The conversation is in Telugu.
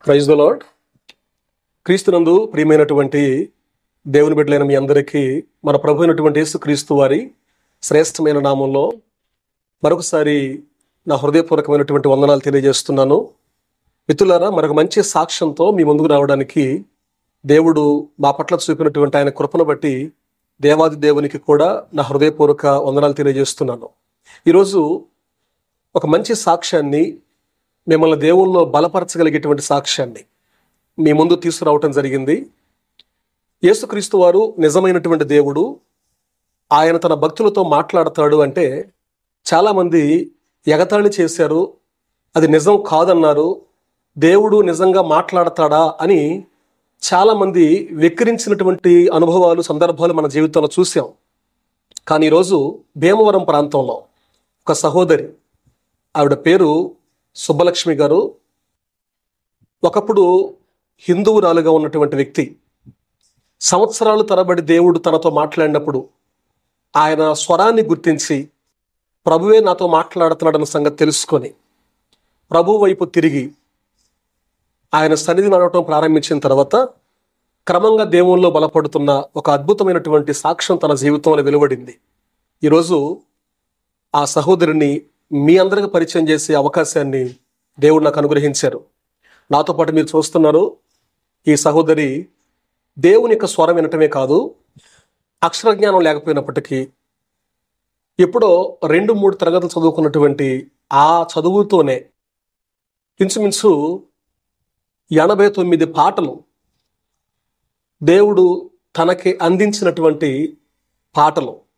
ప్రైజ్ ద లాడ్ క్రీస్తునందు ప్రియమైనటువంటి దేవుని బిడ్డలైన మీ అందరికీ మన ప్రభు అయినటువంటి యేసు క్రీస్తు వారి శ్రేష్టమైన నామంలో మరొకసారి నా హృదయపూర్వకమైనటువంటి వందనాలు తెలియజేస్తున్నాను మిత్రులారా మరొక మంచి సాక్ష్యంతో మీ ముందుకు రావడానికి దేవుడు మా పట్ల చూపినటువంటి ఆయన కృపను బట్టి దేవాది దేవునికి కూడా నా హృదయపూర్వక వందనాలు తెలియజేస్తున్నాను ఈరోజు ఒక మంచి సాక్ష్యాన్ని మిమ్మల్ని దేవుల్లో బలపరచగలిగేటువంటి సాక్ష్యాన్ని మీ ముందు తీసుకురావటం జరిగింది యేసుక్రీస్తు వారు నిజమైనటువంటి దేవుడు ఆయన తన భక్తులతో మాట్లాడతాడు అంటే చాలామంది ఎగతాళి చేశారు అది నిజం కాదన్నారు దేవుడు నిజంగా మాట్లాడతాడా అని చాలామంది వెక్కిరించినటువంటి అనుభవాలు సందర్భాలు మన జీవితంలో చూసాం కానీ ఈరోజు భీమవరం ప్రాంతంలో ఒక సహోదరి ఆవిడ పేరు సుబ్బలక్ష్మి గారు ఒకప్పుడు హిందువురాలుగా ఉన్నటువంటి వ్యక్తి సంవత్సరాలు తరబడి దేవుడు తనతో మాట్లాడినప్పుడు ఆయన స్వరాన్ని గుర్తించి ప్రభువే నాతో మాట్లాడుతున్నాడన్న సంగతి తెలుసుకొని ప్రభు వైపు తిరిగి ఆయన సన్నిధి నడవటం ప్రారంభించిన తర్వాత క్రమంగా దేవుల్లో బలపడుతున్న ఒక అద్భుతమైనటువంటి సాక్ష్యం తన జీవితంలో వెలువడింది ఈరోజు ఆ సహోదరిని మీ అందరికి పరిచయం చేసే అవకాశాన్ని దేవుడు నాకు అనుగ్రహించారు నాతో పాటు మీరు చూస్తున్నారు ఈ సహోదరి దేవుని యొక్క స్వరం వినటమే కాదు అక్షరజ్ఞానం లేకపోయినప్పటికీ ఎప్పుడో రెండు మూడు తరగతులు చదువుకున్నటువంటి ఆ చదువుతోనే ఇంచుమించు ఎనభై తొమ్మిది పాటలు దేవుడు తనకి అందించినటువంటి పాటలు